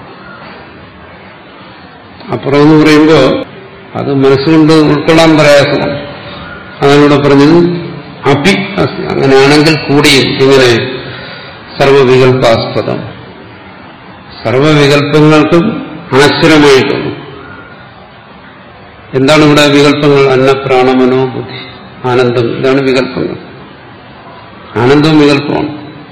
അപ്പുറം എന്ന് പറയുമ്പോൾ അത് മനസ്സുകൊണ്ട് ഉൾക്കൊള്ളാൻ പ്രയാസമാണ് അതാണ് ഇവിടെ പറഞ്ഞത് അപി അസ്തി അങ്ങനെയാണെങ്കിൽ കൂടിയും ഇങ്ങനെ സർവവികൽപാസ്പദം സർവവികൽപ്പങ്ങൾക്കും ആശ്രയമായിട്ടുണ്ട് എന്താണ് ഇവിടെ വികല്പങ്ങൾ അന്നപ്രാണ മനോബുദ്ധി ആനന്ദം ഇതാണ് വികല്പങ്ങൾ ആനന്ദവും വികല്പമാണ്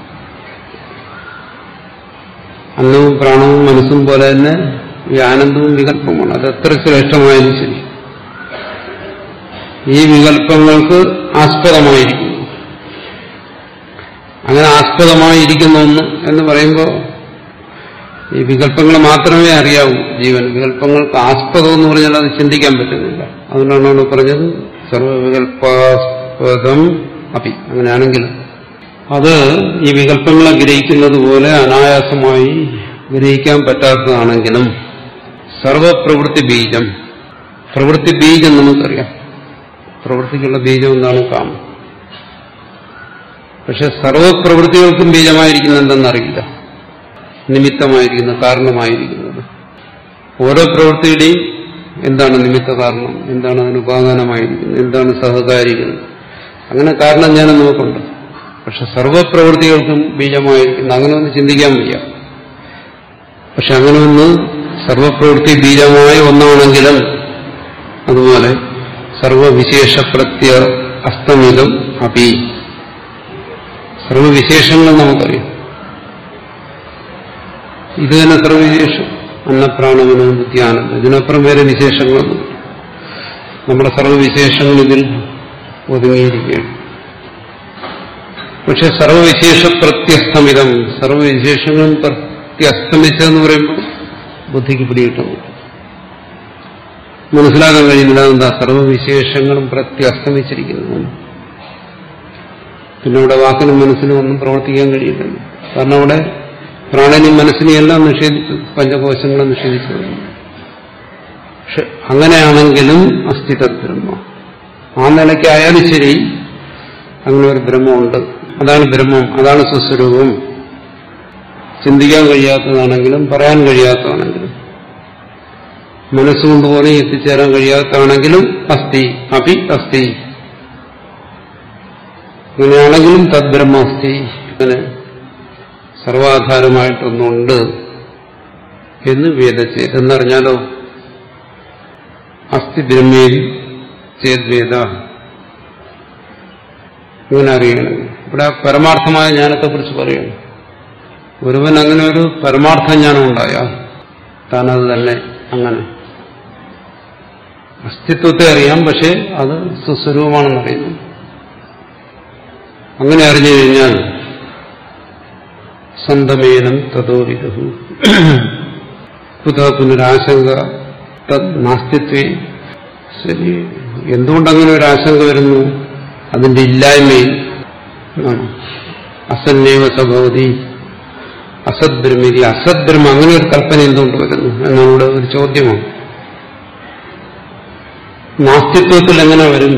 അന്നവും പ്രാണവും മനസ്സും പോലെ തന്നെ ഈ ആനന്ദവും വികല്പമാണ് അത് എത്ര ശ്രേഷ്ഠമായാലും ശരി ഈ വികല്പങ്ങൾക്ക് ആസ്പദമായിരിക്കുന്നു അങ്ങനെ ആസ്പദമായിരിക്കുന്ന ഒന്ന് എന്ന് പറയുമ്പോൾ ഈ വികല്പങ്ങൾ മാത്രമേ അറിയാവൂ ജീവൻ വികല്പങ്ങൾക്ക് ആസ്പദം എന്ന് പറഞ്ഞാൽ അത് ചിന്തിക്കാൻ പറ്റുന്നില്ല അതുകൊണ്ടാണ് അവിടെ പറഞ്ഞത് സർവവികല്പാസ്പദം അപ്പി അങ്ങനെയാണെങ്കിൽ അത് ഈ വികല്പങ്ങളെ ഗ്രഹിക്കുന്നത് പോലെ അനായാസമായി ഗ്രഹിക്കാൻ പറ്റാത്തതാണെങ്കിലും സർവപ്രവൃത്തി ബീജം പ്രവൃത്തി ബീജം നമുക്കറിയാം പ്രവൃത്തിക്കുള്ള ബീജം എന്താണ് കാമം പക്ഷെ സർവപ്രവൃത്തികൾക്കും ബീജമായിരിക്കുന്ന എന്തെന്നറിയില്ല നിമിത്തമായിരിക്കുന്ന കാരണമായിരിക്കുന്നത് ഓരോ പ്രവൃത്തിയുടെയും എന്താണ് നിമിത്ത കാരണം എന്താണ് അതിന് ഉപാദാനമായിരിക്കുന്നത് എന്താണ് സഹകാരികൾ അങ്ങനെ കാരണം ജ്ഞാനം നമുക്കുണ്ട് പക്ഷെ സർവപ്രവൃത്തികൾക്കും ബീജമായിരിക്കുന്ന അങ്ങനെ ഒന്ന് ചിന്തിക്കാൻ വയ്യ പക്ഷെ അങ്ങനെ ഒന്ന് സർവപ്രവൃത്തി ബീജമായ ഒന്നാണെങ്കിലും അതുപോലെ സർവവിശേഷ പ്രത്യ അസ്തമിതം അപി സർവവിശേഷങ്ങളും നമുക്കറിയാം ഇത് തന്നെ സർവവിശേഷം അന്നപ്രാണമനോ ബുദ്ധിയാനന്ദം ഇതിനപ്പുറം വേറെ വിശേഷങ്ങളൊന്നും നമ്മുടെ സർവവിശേഷങ്ങൾ ഇതിൽ ഒതുങ്ങിയിരിക്കുകയാണ് പക്ഷെ സർവവിശേഷ പ്രത്യസ്തമിതം സർവവിശേഷങ്ങളും പ്രത്യസ്തമിച്ചതെന്ന് പറയുമ്പോൾ ബുദ്ധിക്ക് പിടികിട്ടുന്നു മനസ്സിലാക്കാൻ കഴിയുന്നില്ല എന്താ സർവവിശേഷങ്ങളും പ്രത്യസ്തമിച്ചിരിക്കുന്നു പിന്നെ അവിടെ വാക്കിനും മനസ്സിനും ഒന്നും പ്രവർത്തിക്കാൻ കഴിയില്ലല്ലോ കാരണം അവിടെ പ്രാണനും മനസ്സിനെയും എല്ലാം നിഷേധിച്ചു പഞ്ചകോശങ്ങളെ നിഷേധിച്ചു പക്ഷെ അങ്ങനെയാണെങ്കിലും അസ്ഥിത ബ്രഹ്മ ആ നിലയ്ക്കായാലും ശരി അങ്ങനെ ഒരു ബ്രഹ്മമുണ്ട് അതാണ് ബ്രഹ്മം അതാണ് സ്വസ്വരൂപം ചിന്തിക്കാൻ കഴിയാത്തതാണെങ്കിലും പറയാൻ കഴിയാത്തതാണെങ്കിലും മനസ്സുകൊണ്ട് പോലെ എത്തിച്ചേരാൻ കഴിയാത്തതാണെങ്കിലും അസ്ഥി അപി അസ്ഥി അങ്ങനെയാണെങ്കിലും തദ്ബ്രഹ്മ അസ്ഥി അങ്ങനെ സർവാധാരമായിട്ടൊന്നുണ്ട് എന്ന് വേദച്ചേത് എന്നറിഞ്ഞാലോ അസ്ഥി ബ്രഹ്മേരി ചേദ്വേദ ഇങ്ങനെ അറിയണം ഇവിടെ പരമാർത്ഥമായ ജ്ഞാനത്തെക്കുറിച്ച് പറയുന്നു ഒരുവൻ അങ്ങനെ ഒരു പരമാർത്ഥ ജ്ഞാനം ഉണ്ടായാൽ താനത് തന്നെ അങ്ങനെ അസ്തിത്വത്തെ അറിയാം പക്ഷെ അത് സുസ്വരൂപമാണെന്നറിയുന്നു അങ്ങനെ അറിഞ്ഞു കഴിഞ്ഞാൽ സന്തമേനം തതോ വിദു കുത പുനരാശങ്ക തത് നാസ്തിത്വേ ശരി എന്തുകൊണ്ടങ്ങനെ ഒരു ആശങ്ക വരുന്നു അതിന്റെ ഇല്ലായ്മയിൽ ആണ് അസന്നേവ സഭവതി അസദ്ബ്രഹ്മിതി അസദ്ബ്രഹ്മ അങ്ങനെ ഒരു കൽപ്പന എന്തുകൊണ്ട് വരുന്നു എന്നോട് ഒരു ചോദ്യമാണ് നാസ്തിത്വത്തിൽ എങ്ങനെ വരും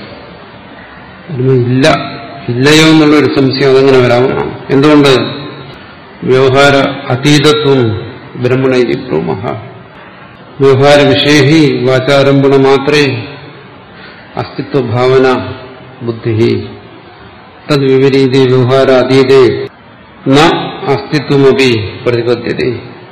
ഇല്ല ഇല്ലയോ എന്നുള്ള ഒരു സംശയം അതെങ്ങനെ വരാവുന്നതാണ് എന്തുകൊണ്ട് വ്യവഹാര അതീതത്വം ബ്രഹ്മണൈതി പ്രൂമഹ വ്യവഹാര വിഷേഹി വാചാരംഭണ മാത്രേ അസ്തിത്വഭാവന ബുദ്ധി തദ് വിപരീതി വ്യവഹാര അതീതേ ന അസ്തിത്വമപി പ്രതിപദ്യത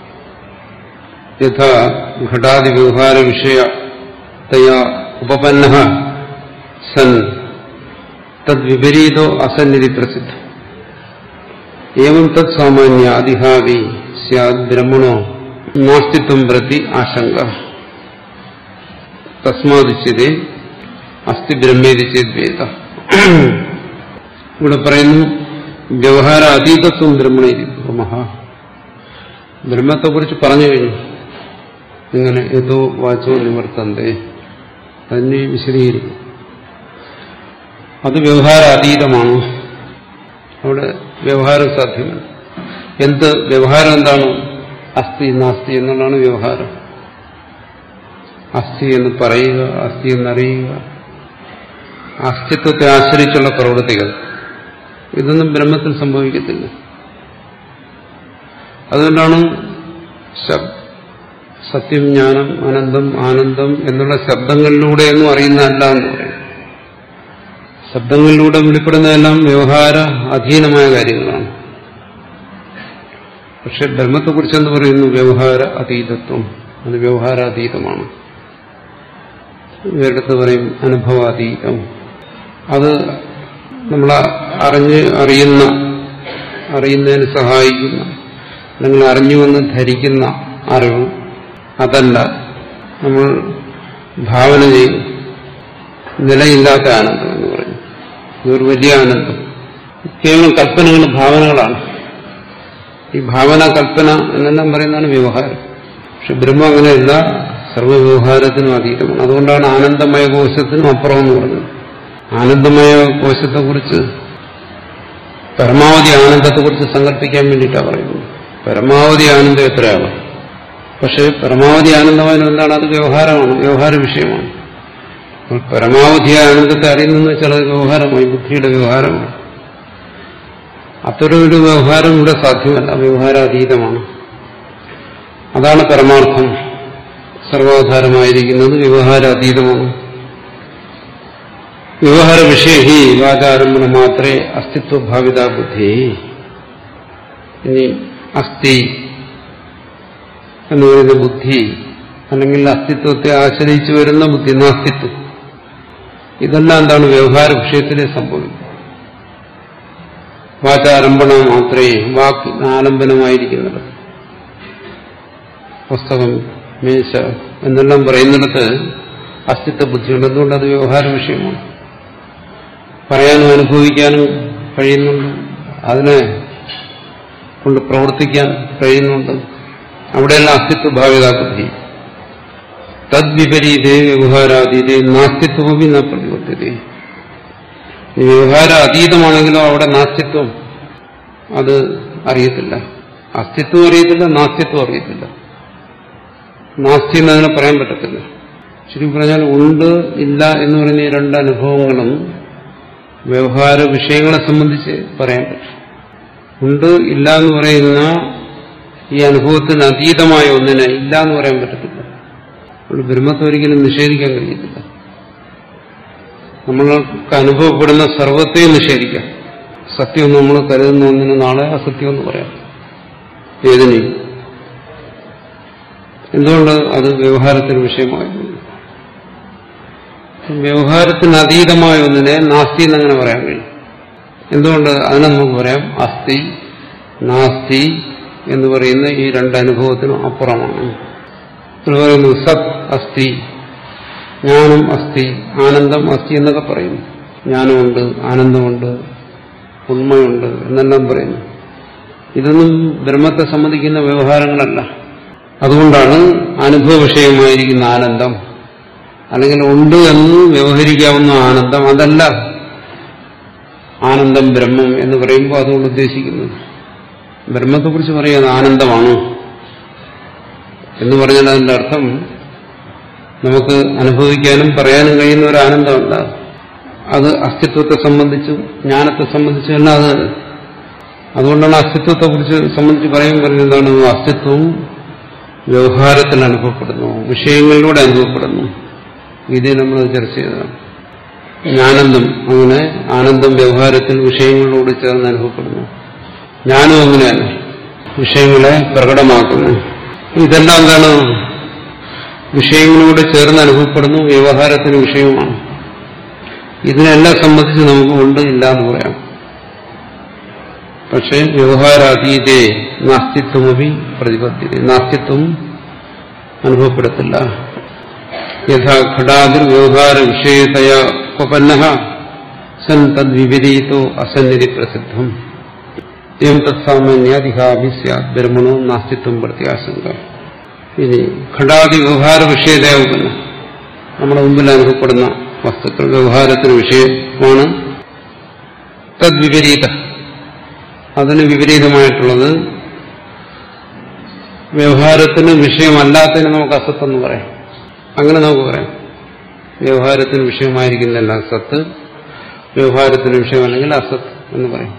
യഥാ ഘടാദി വ്യവഹാര വിഷയ തയാ ഉപപന്ന സൻ തദ്വിപരീതോ അസന്നിധി പ്രസിദ്ധം ഏവം തത് സാമാന്യ അതിഹാവി സ്യാദ് ബ്രഹ്മണോ നാസ്തിത്വം പ്രതി ആശങ്ക തസ്മാദിച്ചതേ അസ്ഥി ബ്രഹ്മേതി ചേദ്വേദ ഇവിടെ പറയുന്നു വ്യവഹാര അതീതത്വം ബ്രഹ്മണേരി ബ്രഹ്മ ബ്രഹ്മത്തെക്കുറിച്ച് പറഞ്ഞു കഴിഞ്ഞു ഇങ്ങനെ ഏതോ വാച്ചോ നിവർത്തന്തേ അതിനെ വിശദീകരിക്കും അത് വ്യവഹാര അതീതമാണ് അവിടെ വ്യവഹാരം സാധ്യമല്ല എന്ത് വ്യവഹാരം എന്താണ് അസ്ഥി നാസ്തി എന്നുള്ളതാണ് വ്യവഹാരം അസ്ഥി എന്ന് പറയുക അസ്ഥി എന്നറിയുക അസ്തിത്വത്തെ ആശ്രയിച്ചുള്ള പ്രവൃത്തികൾ ഇതൊന്നും ബ്രഹ്മത്തിൽ സംഭവിക്കത്തില്ല അതുകൊണ്ടാണ് ശബ് സത്യം ജ്ഞാനം അനന്തം ആനന്ദം എന്നുള്ള ശബ്ദങ്ങളിലൂടെയൊന്നും അറിയുന്നതല്ല എന്ന് പറയും ശബ്ദങ്ങളിലൂടെ വെളിപ്പെടുന്നതെല്ലാം വ്യവഹാര അധീനമായ കാര്യങ്ങളാണ് പക്ഷെ ബ്രഹ്മത്തെക്കുറിച്ചെന്ന് പറയുന്നു വ്യവഹാര അതീതത്വം അത് വ്യവഹാരാതീതമാണ് ഇവരുടെ പറയും അനുഭവാതീതം അത് നമ്മൾ അറിഞ്ഞ് അറിയുന്ന അറിയുന്നതിന് സഹായിക്കുന്ന അല്ലെങ്കിൽ അറിഞ്ഞുവെന്ന് ധരിക്കുന്ന അറിവ് അതല്ല നമ്മൾ ഭാവന ചെയ്യും നിലയില്ലാത്ത ആനന്ദം എന്ന് പറയും ഇതൊരു വലിയ ആനന്ദം കേവലം കൽപ്പനകൾ ഭാവനകളാണ് ഈ ഭാവന കൽപ്പന എന്നെല്ലാം പറയുന്നതാണ് വ്യവഹാരം പക്ഷെ ബ്രഹ്മം അങ്ങനെയല്ല സർവ്വവ്യവഹാരത്തിനും അതീതമാണ് അതുകൊണ്ടാണ് ആനന്ദമയ കോശത്തിനും അപ്പുറം എന്ന് പറഞ്ഞത് ആനന്ദമയ കോശത്തെക്കുറിച്ച് പരമാവധി ആനന്ദത്തെക്കുറിച്ച് സങ്കല്പിക്കാൻ വേണ്ടിയിട്ടാണ് പറയുന്നത് പരമാവധി ആനന്ദം എത്രയാണ് പക്ഷേ പരമാവധി ആനന്ദമായ എന്താണ് അത് വ്യവഹാരമാണ് വ്യവഹാര വിഷയമാണ് അപ്പോൾ പരമാവധി ആനന്ദത്തെ അറിയുന്നതെന്ന് വെച്ചാൽ അത് വ്യവഹാരമായി ബുദ്ധിയുടെ വ്യവഹാരമാണ് അത്തരം ഒരു വ്യവഹാരം ഇവിടെ സാധ്യമല്ല വ്യവഹാരാതീതമാണ് അതാണ് പരമാർത്ഥം സർവാധാരമായിരിക്കുന്നത് വ്യവഹാരാതീതമാണ് വ്യവഹാര വിഷയ ഹി വാചാരംഭന മാത്രേ അസ്തിത്വഭാവിത ബുദ്ധി ഇനി അസ്ഥി എന്ന് പറയുന്ന ബുദ്ധി അല്ലെങ്കിൽ അസ്തിത്വത്തെ ആശ്രയിച്ചു വരുന്ന ബുദ്ധി നാസ്തിത്വം ഇതെല്ലാം എന്താണ് വ്യവഹാര വിഷയത്തിലെ സംഭവിക്കും വാചാരംഭണ മാത്രമേ വാക്ക് ആലംബനമായിരിക്കുന്നത് പുസ്തകം മേശ എന്നെല്ലാം പറയുന്നിടത്ത് അസ്തിത്വ ബുദ്ധിയുണ്ട് എന്തുകൊണ്ട് അത് വ്യവഹാര വിഷയമാണ് പറയാനും അനുഭവിക്കാനും കഴിയുന്നുണ്ട് അതിനെ കൊണ്ട് പ്രവർത്തിക്കാൻ കഴിയുന്നുണ്ട് അവിടെയെല്ലാം അസ്തിത്വ ഭാവിത ബുദ്ധി തദ്വിപരീതേ വ്യവഹാരാതീതേ നാസ്തിത്വമി ന പ്രതിബദ്ധത വ്യവഹാര അതീതമാണെങ്കിലോ അവിടെ നാസ്തിത്വം അത് അറിയത്തില്ല അസ്തിത്വം അറിയത്തില്ല നാസ്തിത്വം അറിയത്തില്ല നാസ്തി എന്നതിനെ പറയാൻ പറ്റത്തില്ല ശരിക്കും പറഞ്ഞാൽ ഉണ്ട് ഇല്ല എന്ന് പറയുന്ന ഈ രണ്ട് അനുഭവങ്ങളും വ്യവഹാര വിഷയങ്ങളെ സംബന്ധിച്ച് പറയാൻ പറ്റും ഉണ്ട് ഇല്ല എന്ന് പറയുന്ന ഈ അനുഭവത്തിന് അതീതമായ ഒന്നിനെ ഇല്ല എന്ന് പറയാൻ പറ്റത്തില്ല അപ്പോൾ ബ്രഹ്മത്തെ ഒരിക്കലും നിഷേധിക്കാൻ കഴിയത്തില്ല നമ്മൾക്ക് അനുഭവപ്പെടുന്ന സർവത്തെയും നിഷേധിക്കാം സത്യം നമ്മൾ കരുതുന്ന ഒന്നിന് നാളെ അസത്യം എന്ന് പറയാം ഏതിനെയും എന്തുകൊണ്ട് അത് വ്യവഹാരത്തിന് വിഷയമായിരുന്നു വ്യവഹാരത്തിന് അതീതമായ ഒന്നിനെ നാസ്തി എന്നങ്ങനെ പറയാൻ കഴിയും എന്തുകൊണ്ട് അതിനെ നമുക്ക് പറയാം അസ്ഥി നാസ്തി എന്ന് പറയുന്ന ഈ രണ്ട് അനുഭവത്തിനും അപ്പുറമാണ് എന്ന് പറയുന്നു സത് അസ്ഥി ജ്ഞാനം അസ്ഥി ആനന്ദം അസ്ഥി എന്നൊക്കെ പറയുന്നു ജ്ഞാനമുണ്ട് ആനന്ദമുണ്ട് ഉണ്മയുണ്ട് എന്നെല്ലാം പറയുന്നു ഇതൊന്നും ബ്രഹ്മത്തെ സംബന്ധിക്കുന്ന വ്യവഹാരങ്ങളല്ല അതുകൊണ്ടാണ് അനുഭവ വിഷയമായിരിക്കുന്ന ആനന്ദം അല്ലെങ്കിൽ ഉണ്ട് എന്ന് വ്യവഹരിക്കാവുന്ന ആനന്ദം അതല്ല ആനന്ദം ബ്രഹ്മം എന്ന് പറയുമ്പോൾ അതുകൊണ്ട് ഉദ്ദേശിക്കുന്നത് ബ്രഹ്മത്തെക്കുറിച്ച് പറയുന്നത് ആനന്ദമാണ് എന്ന് പറഞ്ഞാൽ അതിന്റെ അർത്ഥം നമുക്ക് അനുഭവിക്കാനും പറയാനും കഴിയുന്ന ഒരു ആനന്ദമല്ല അത് അസ്തിത്വത്തെ സംബന്ധിച്ചും ജ്ഞാനത്തെ സംബന്ധിച്ചും എല്ലാം അത് അതുകൊണ്ടാണ് അസ്തിത്വത്തെക്കുറിച്ച് സംബന്ധിച്ച് പറയുമ്പോൾ പറയുന്നത് എന്താണ് അസ്തിത്വവും വ്യവഹാരത്തിൽ അനുഭവപ്പെടുന്നു വിഷയങ്ങളിലൂടെ അനുഭവപ്പെടുന്നു ഇത് നമ്മൾ ചർച്ച ചെയ്തതാണ് ജ്ഞാനന്ദം അങ്ങനെ ആനന്ദം വ്യവഹാരത്തിൽ വിഷയങ്ങളോട് ചേർന്ന് അനുഭവപ്പെടുന്നു ജ്ഞാനം അങ്ങനെയല്ല വിഷയങ്ങളെ പ്രകടമാക്കുന്നു ഇതെല്ലാം എന്താണ് വിഷയങ്ങളോട് ചേർന്ന് അനുഭവപ്പെടുന്നു വ്യവഹാരത്തിന് വിഷയവുമാണ് ഇതിനെല്ലാം സംബന്ധിച്ച് നമുക്ക് ഉണ്ട് ഇല്ല എന്ന് പറയാം പക്ഷേ വ്യവഹാരാതീതേ നാസ്തിത്വമപി പ്രതിപദ്ധ്യത നാസ്തിത്വം അനുഭവപ്പെടത്തില്ല യഥാ ഘടാതിർ വ്യവഹാര വിഷയതയാ ഉപപന്ന സൻ തദ്വിപരീതോ അസന്നിധി പ്രസിദ്ധം എം തത്സാമാന്യാധികാഭി സ്യാത് ബ്രഹ്മണോ നാസ്തിത്വം പ്രത്യാശങ്ക ഇനി ഘടാതി വ്യവഹാര വിഷയതയാവുന്ന നമ്മുടെ മുമ്പിൽ അനുഭവപ്പെടുന്ന വസ്തുക്കൾ വ്യവഹാരത്തിന് വിഷയമാണ് തദ്വിപരീത അതിന് വിപരീതമായിട്ടുള്ളത് വ്യവഹാരത്തിന് വിഷയമല്ലാത്തതിന് നമുക്ക് അസത്ത് എന്ന് പറയാം അങ്ങനെ നമുക്ക് പറയാം വ്യവഹാരത്തിന് വിഷയമായിരിക്കുന്നില്ല സത്ത് വ്യവഹാരത്തിന് വിഷയമല്ലെങ്കിൽ അസത്ത് എന്ന് പറയും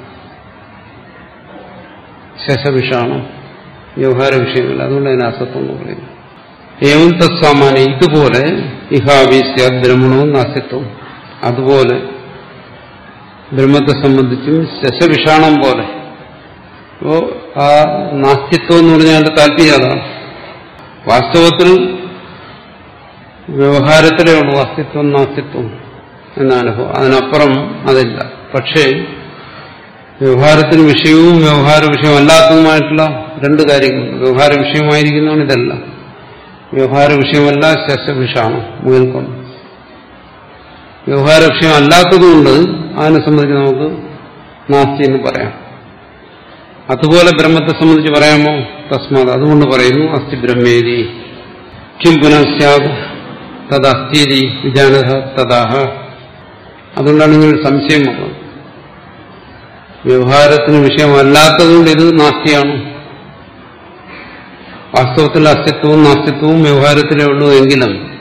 ശശവിഷാണ് വ്യവഹാര വിഷയമല്ല അതുകൊണ്ട് അതിന് അസത്വം എന്ന് പറയുന്നു ഏവം തത്സാമാന്യ ഇതുപോലെ ഇഹാവീസ്യ ബ്രഹ്മണവും നാസ്യത്വം അതുപോലെ ബ്രഹ്മത്തെ സംബന്ധിച്ചും ശശവിഷാണം പോലെ അപ്പോ ആ നാസ്തിത്വം എന്ന് പറഞ്ഞാൽ അതിന്റെ താല്പര്യം അതാണ് വാസ്തവത്തിൽ വ്യവഹാരത്തിലേ ഉള്ളൂ അസ്തിത്വം നാസ്തിത്വം എന്ന അനുഭവം അതിനപ്പുറം അതില്ല പക്ഷേ വ്യവഹാരത്തിന് വിഷയവും വ്യവഹാര വിഷയമല്ലാത്തതുമായിട്ടുള്ള രണ്ട് കാര്യങ്ങളുണ്ട് വ്യവഹാര വിഷയമായിരിക്കുന്നതാണ് ഇതല്ല വ്യവഹാര വിഷയമല്ല ശശവിഷാണ് മുയൽക്കൊണ്ട് വ്യവഹാര വിഷയം അല്ലാത്തതുകൊണ്ട് അതിനെ സംബന്ധിച്ച് നമുക്ക് നാസ്തി എന്ന് പറയാം അതുപോലെ ബ്രഹ്മത്തെ സംബന്ധിച്ച് പറയാമോ തസ്മാത് അതുകൊണ്ട് പറയുന്നു അസ്ഥി ബ്രഹ്മേരി കിം പുനഃസ്യാത് തദസ്ഥീതി വിജാനത തദാഹ അതുകൊണ്ടാണ് ഇങ്ങനെ സംശയം വന്നത് വ്യവഹാരത്തിന് വിഷയമല്ലാത്തതുകൊണ്ട് ഇത് നാസ്തിയാണ് വാസ്തവത്തിൽ അസ്തിത്വവും നാസ്തിത്വവും വ്യവഹാരത്തിലേ ഉള്ളൂ എങ്കിലും